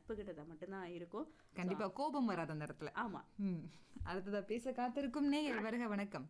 நட்பு கிட்ட மட்டும்தான் இருக்கும் கண்டிப்பா கோபம் வராது அந்த இடத்துல ஆமா ம் அடுத்ததா பேச காத்திருக்கும் நேயர் வருக வணக்கம்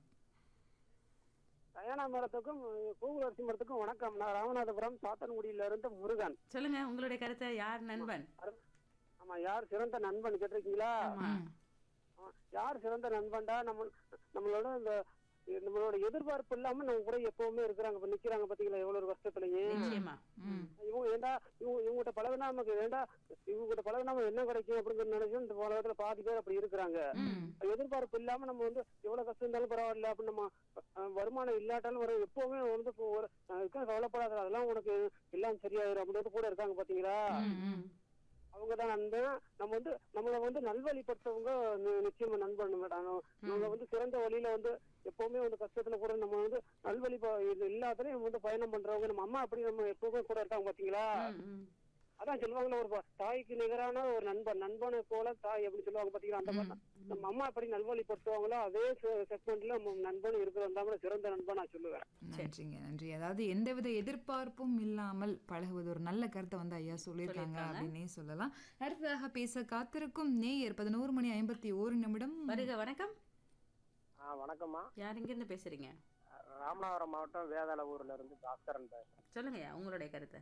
கல்யாண மரத்துக்கும் பூங்குளரசி மரத்துக்கும் வணக்கம் நான் ராமநாதபுரம் சாத்தன்குடியில இருந்து முருகன் சொல்லுங்க உங்களுடைய கருத்தை யார் நண்பன் அரு- ஆமா யார் சிறந்த நண்பன் கேட்டிருக்கீங்களா ஆமா ஆ, யார் சிறந்த நண்பன்டா நம்ம நம்மளோட இந்த நம்மளோட எதிர்பார்ப்பு இல்லாம நம்ம கூட எப்பவுமே இருக்கிறாங்க இப்ப நிக்கிறாங்க பாத்தீங்களா எவ்வளவு ஒரு கஷ்டத்துலயே நிச்சயமா ம். இவங்க ஏண்டா இவங்க இவங்ககிட்ட பழகுனா நமக்கு வேண்டா இவங்ககிட்ட பழகுனா நம்ம என்ன கிடைக்கும் அப்படிங்கிற நினைச்சு இந்த உலகத்துல பாதி பேர் அப்படி இருக்கிறாங்க எதிர்பார்ப்பு இல்லாம நம்ம வந்து எவ்வளவு கஷ்டம் இருந்தாலும் பரவாயில்ல அப்படின்னு நம்ம அஹ், வருமானம் இல்லாட்டாலும் ஒரு எப்பவுமே வந்து இப்போ ஒரு அஹ், இதுக்காக கவலைப்படாத அதெல்லாம் உனக்கு எல்லாம் சரியாயிரும் அப்படின்னு கூட இருக்காங்க பாத்தீங்களா ம், ம். அவங்க தான் நண்பன் நம்ம வந்து நம்மள வந்து நல்வழிப்படுத்தவங்க நி- நிச்சயமா நண்பன் மேடம் நம்ம வந்து சிறந்த வழியில வந்து எப்பவுமே வந்து கஷ்டத்துல கூட நம்ம வந்து நல்வழி ப- இது எல்லாத்துலயும் வந்து பயணம் பண்றவங்க நம்ம அம்மா அப்படி நம்ம எப்பவுமே கூட இருக்காங்க பாத்தீங்களா ம், ம். அதான் சொல்லுவாங்கல்ல ஒரு ப- தாய்க்கு நிகரான ஒரு நண்பன் நண்பனை போல தாய் அப்படின்னு சொல்லுவாங்க பாத்தீங்களா அந்த மாதிரி தான். நம்ம அம்மா எப்படி நல்வழிப்படுத்துவாங்களோ அதே செக்மெண்ட்ல நம்ம நண்பன் இருக்கிறது தான் சிறந்த நண்பன் நான் சொல்லுவேன் நன்றிங்க நன்றி அதாவது எந்தவித எதிர்பார்ப்பும் இல்லாமல் பழகுவது ஒரு நல்ல கருத்தை வந்து ஐயா சொல்லியிருக்காங்க அப்படின்னே சொல்லலாம் அடுத்ததாக பேச காத்திருக்கும் நேயர் பதினோரு மணி ஐம்பத்தி ஓரு நிமிடம் வருக வணக்கம் வணக்கம்மா யார் இங்கிருந்து பேசுறீங்க ராமநாதபுரம் மாவட்டம் வேதாள ஊர்ல இருந்து பாஸ்கரன் பேசுறேன் சொல்லுங்கய்யா உங்களுடைய கருத்தை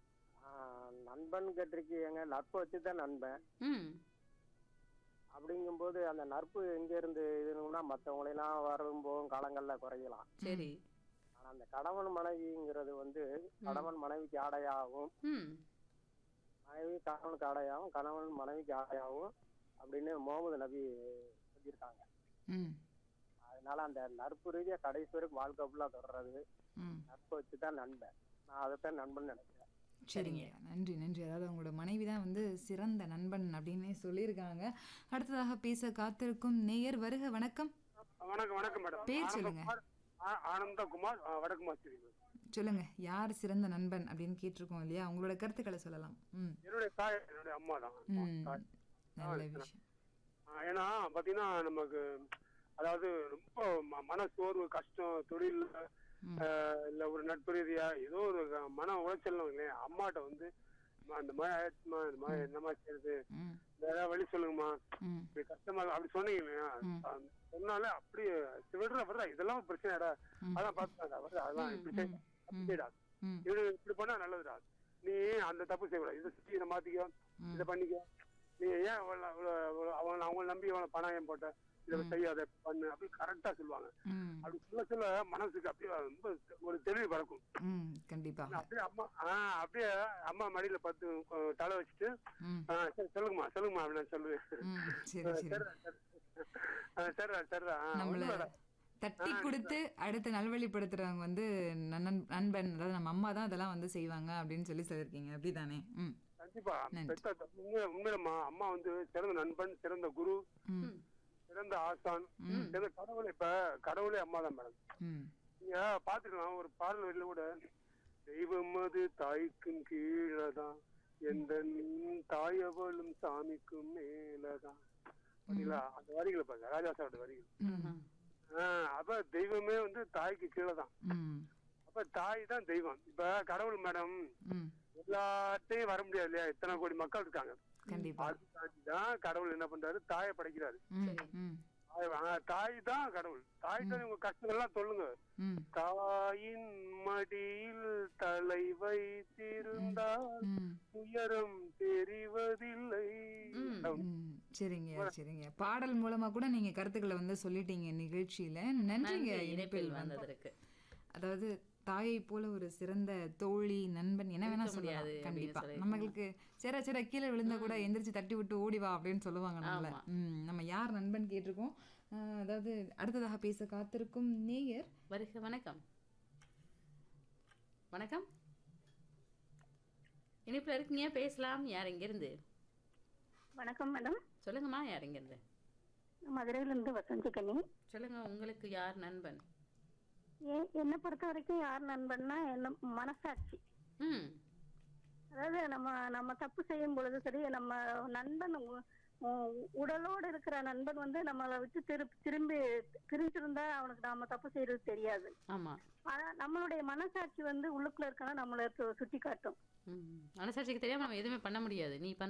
நண்பன் கேட்டிருக்கீங்க நட்பு வச்சுதான் நண்பன் ம் அப்படிங்கும்போது அந்த நட்பு எங்க இருந்து இதுன்னா மற்றவங்களெல்லாம் வரும் போகும் காலங்கள்ல குறையலாம் சரி ஆனா அந்த கணவன் மனைவிங்கிறது வந்து கணவன் மனைவிக்கு ஆடையாகவும் ம் மனைவி கணவனுக்கு ஆடையாகவும் கணவன் மனைவிக்கு ஆடையாகவும் அப்படின்னு முகமது நபி சொல்லியிருக்காங்க ம் அதனால அந்த நட்பு ரீதியா கடைசி வரைக்கும் வாழ்க்கை ஃபுல்லா தொடர்றது ம் நட்பு வச்சுதான் நண்பன் நான் அதைத்தான் நண்பன் நினைக்கிறேன் சரிங்க நன்றி நன்றி அதாவது அவங்களோட மனைவி தான் வந்து சிறந்த நண்பன் அப்படின்னே சொல்லியிருக்காங்க அடுத்ததாக பேச காத்திருக்கும் நேயர் வருக வணக்கம் வணக்கம் வணக்கம் மேடம் பேர் சொல்லுங்க ஆனந்தகுமார் வடக்கு மாஸ்டர் சொல்லுங்க யார் சிறந்த நண்பன் அப்படின்னு கேட்டிருக்கோம் இல்லையா உங்களோட கருத்துக்களை சொல்லலாம் ம் என்னுடைய தாய் என்னுடைய அம்மா தான் ம் நல்ல விஷயம் ஆஹ் ஏன்னா பாத்தீங்கன்னா நமக்கு அதாவது ரொம்ப ம- மன சோர்வு கஷ்டம் தொழில் ஆஹ் இல்ல ஒரு நட்பு ரீதியா ஏதோ ஒரு க- மன உளைச்சல் இல்லையா அம்மாட்ட வந்து "அம்மா, இந்த மாதிரி ஆயிடுச்சுமா இந்த மாதிரி என்னமா செய்யுது ம் வேற வழி சொல்லுங்கம்மா ம் இப்படி கஷ்டமா இருக்கு." அப்படி சொன்னீங்க இல்லையா அந்த சொன்னாலே அப்படியே விடுறா விடுறா இதெல்லாம் பிரச்சனைடா அதான் பாத்துக்காடா வருதா அதெல்லாம் இப்படி செய், அப்படி செய்யடா ம் இது இப்படி பண்ணா நல்லதுடா நீ அந்த தப்பு செய்யக்கூடாது இதை செஞ்சு இதை மாத்திக்கோ இதை பண்ணிக்கோ நீ ஏன் அவள- அவள- அவள- அவன் அவங்கள நம்பி அவளை பணம் ஏன் போட்ட இதை செய்யாத பண்ணு அப்படி கரெக்டா சொல்லுவாங்க ம் அப்படி சொல்ல சொல்ல மனசுக்கு அப்படியே ரொம்ப ஒரு தெளிவு பறக்கும் ம் கண்டிப்பாக அப்படியே அம்மா ஆஹ் அப்படியே அம்மா மடியில பத்து அஹ், தலை வச்சுட்டு ம் ஆஹ் சரி, சொல்லுங்கம்மா சொல்லுங்கம்மா அப்படின்னு நான் சொல்லுவேன் ம் சரி சரி சரிடா சரி. ஆஹ் சரிடா சரிடா ஆஹ் நம்மள ஒண்ணுமில்லடா. தட்டி கொடுத்து அடுத்து நல்வழிப்படுத்துறவங்க வந்து நன்னன் நண்பன் அதாவது நம்ம அம்மா தான் அதெல்லாம் வந்து செய்வாங்க அப்படின்னு சொல்லி சொல்லியிருக்கீங்க அப்படிதானே ம் கண்டிப்பா நன்றி. பெத்த த- உண்மை உண்மையிலம்மா அம்மா வந்து சிறந்த நண்பன் சிறந்த குரு ம் சிறந்த ஆசான் சிறந்த கடவுள் இப்ப கடவுளே அம்மா தான் மேடம் ம் நீங்க பாத்துக்கலாம் ஒரு பாடல் வரியில கூட தெய்வம் அது தாய்க்கும் கீழதான் எந்த தாயவளும் சாமிக்கும் மேலதான் அப்படிங்களா அந்த வரிகளை பாருங்க ராஜா சாரோட வரிகள் ம் ஆஹ் அப்ப தெய்வமே வந்து தாய்க்கு கீழே தான் ம் அப்ப தாய் தான் தெய்வம் இப்ப கடவுள் மேடம் ம் எல்லாத்தையும் வர முடியாது இல்லையா இத்தனை கோடி மக்கள் இருக்காங்க கண்டிப்பா அதுக்காண்டி தான் கடவுள் என்ன பண்றாரு தாயை படைக்கிறாரு ம் ம் தாய் ஆ, தாய் தான் கடவுள் தாய் தான் உங்க கஷ்டங்கள்லாம் சொல்லுங்க ம் தாயின் மடியில் தலை வைத்திருந்தால் ம் உயரம் தெரிவதில்லை ம், சரிங்க சரிங்க பாடல் மூலமா கூட நீங்க கருத்துக்களை வந்து சொல்லிட்டீங்க நிகழ்ச்சியில நன்றிங்க நன்றி, இணைப்பில் இணைப்பில் வந்து வந்ததற்கு அதாவது தாயை போல ஒரு சிறந்த தோழி நண்பன் என்ன வேணா இருக்க சொல்லலாம் முடியாது அப்படின்னு கண்டிப்பா சொல்லி. நம்மளுக்கு சேர சேர கீழே விழுந்தா கூட எந்திரிச்சு தட்டி விட்டு ஓடி வா அப்படின்னு சொல்லுவாங்க நம்மள ம், நம்ம யார் நண்பன் கேட்டிருக்கோம் அஹ், அதாவது அடுத்ததாக பேச காத்திருக்கும் நேயர் வருக வணக்கம் வணக்கம் இனிப்புல இருக்கீங்க பேசலாம் யார் இங்கிருந்து வணக்கம் மேடம் சொல்லுங்கம்மா யார் இங்கிருந்து மதுரையில இருந்து வசந்தி கண்ணி சொல்லுங்க உங்களுக்கு யார் நண்பன் எ- என்னை பொறுத்த வரைக்கும் யார் நண்பன்னா என்ன மனசாட்சி ம் அதாவது நம்ம நம்ம தப்பு செய்யும் பொழுது சரி நம்ம நண்பன் உ- உ- உடலோடு இருக்கிற நண்பன் வந்து நம்மளை விட்டு திரு திரும்பி பிரிஞ்சிருந்தா அவனுக்கு நாம தப்பு செய்யறது தெரியாது ஆமா ஆனா நம்மளுடைய மனசாட்சி வந்து உள்ளுக்குள்ள இருக்கனா நம்மளை சு- சுட்டி காட்டும் ம் மனசாட்சிக்கு தெரியாம நம்ம எதுவுமே பண்ண முடியாது நீ பண்ண